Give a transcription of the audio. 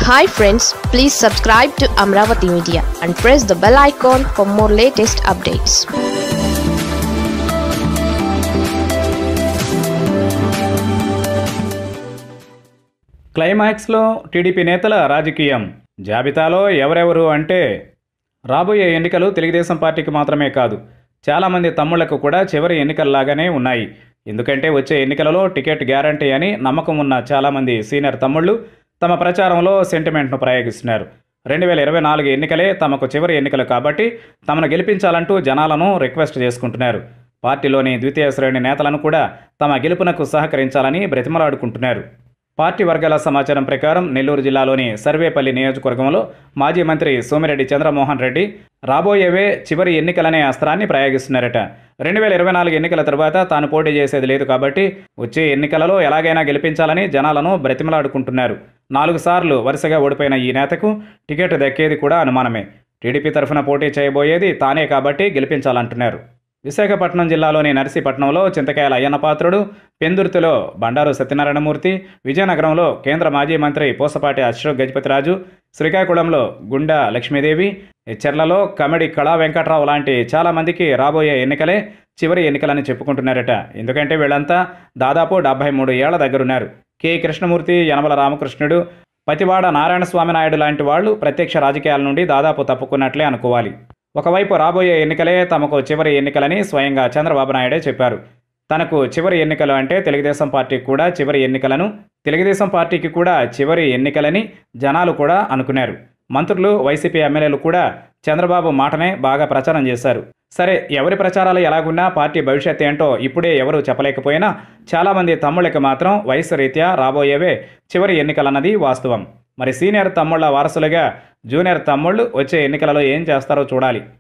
hi friends please subscribe to Amaravati media and press the bell icon for more latest updates క్లైమాక్స్లో టీడీపీ నేతల రాజకీయం జాబితాలో ఎవరెవరు అంటే రాబోయే ఎన్నికలు తెలుగుదేశం పార్టీకి మాత్రమే కాదు చాలామంది తమ్ముళ్లకు కూడా చివరి ఎన్నికల్లాగానే ఉన్నాయి ఎందుకంటే వచ్చే ఎన్నికలలో టికెట్ గ్యారంటీ అని నమ్మకం ఉన్న చాలామంది సీనియర్ తమ్ముళ్ళు తమ ప్రచారంలో సెంటిమెంట్ను ప్రయోగిస్తున్నారు రెండు వేల ఇరవై నాలుగు ఎన్నికలే తమకు చివరి ఎన్నికలు కాబట్టి తమను గెలిపించాలంటూ జనాలను రిక్వెస్ట్ చేసుకుంటున్నారు పార్టీలోని ద్వితీయ శ్రేణి నేతలను కూడా తమ గెలుపునకు సహకరించాలని బ్రతిమలాడుకుంటున్నారు పార్టీ వర్గాల సమాచారం ప్రకారం నెల్లూరు జిల్లాలోని సర్వేపల్లి నియోజకవర్గంలో మాజీ మంత్రి సోమిరెడ్డి చంద్రమోహన్ రెడ్డి రాబోయేవే చివరి ఎన్నికలనే అస్త్రాన్ని ప్రయోగిస్తున్నారట రెండు వేల ఇరవై నాలుగు ఎన్నికల తర్వాత తాను పోటీ చేసేది లేదు కాబట్టి వచ్చే ఎన్నికలలో ఎలాగైనా గెలిపించాలని జనాలను బ్రతిమలాడుకుంటున్నారు నాలుగు సార్లు వరుసగా ఓడిపోయిన ఈ నేతకు టికెట్ దక్కేది కూడా అనుమానమే టీడీపీ తరఫున పోటీ చేయబోయేది తానే కాబట్టి గెలిపించాలంటున్నారు విశాఖపట్నం జిల్లాలోని నర్సీపట్నంలో చింతకాయల అయ్యన్నపాత్రుడు పెందుర్తిలో బండారు సత్యనారాయణమూర్తి విజయనగరంలో కేంద్ర మాజీ మంత్రి పూసపాటి అశోక్ గజపతిరాజు శ్రీకాకుళంలో గుండా లక్ష్మీదేవి చెర్లలో కమెడి కళా వెంకట్రావు లాంటి చాలామందికి రాబోయే ఎన్నికలే చివరి ఎన్నికలని చెప్పుకుంటున్నారట ఎందుకంటే వీళ్ళంతా దాదాపు డెబ్బై మూడు ఏళ్ల దగ్గరున్నారు కె కృష్ణమూర్తి యనమల రామకృష్ణుడు పతివాడ నారాయణ స్వామి నాయుడు లాంటి వాళ్ళు ప్రత్యక్ష రాజకీయాల నుండి దాదాపు తప్పుకున్నట్లే అనుకోవాలి ఒకవైపు రాబోయే ఎన్నికలే తమకు చివరి ఎన్నికలని స్వయంగా చంద్రబాబు నాయుడే చెప్పారు తనకు చివరి ఎన్నికలు అంటే తెలుగుదేశం పార్టీకి కూడా చివరి ఎన్నికలను తెలుగుదేశం పార్టీకి కూడా చివరి ఎన్నికలని జనాలు కూడా అనుకున్నారు మంత్రులు వైసీపీ ఎమ్మెల్యేలు కూడా చంద్రబాబు మాటనే బాగా ప్రచారం చేశారు సరే ఎవరి ప్రచారాలు ఎలాగున్నా పార్టీ భవిష్యత్ ఏంటో ఇప్పుడే ఎవరు చెప్పలేకపోయినా చాలామంది తమ్ముళ్ళకి మాత్రం వయసు రీత్యా రాబోయేవే చివరి ఎన్నికలన్నది వాస్తవం మరి సీనియర్ తమ్ముళ్ళ వారసులుగా జూనియర్ తమ్ముళ్ళు వచ్చే ఎన్నికలలో ఏం చేస్తారో చూడాలి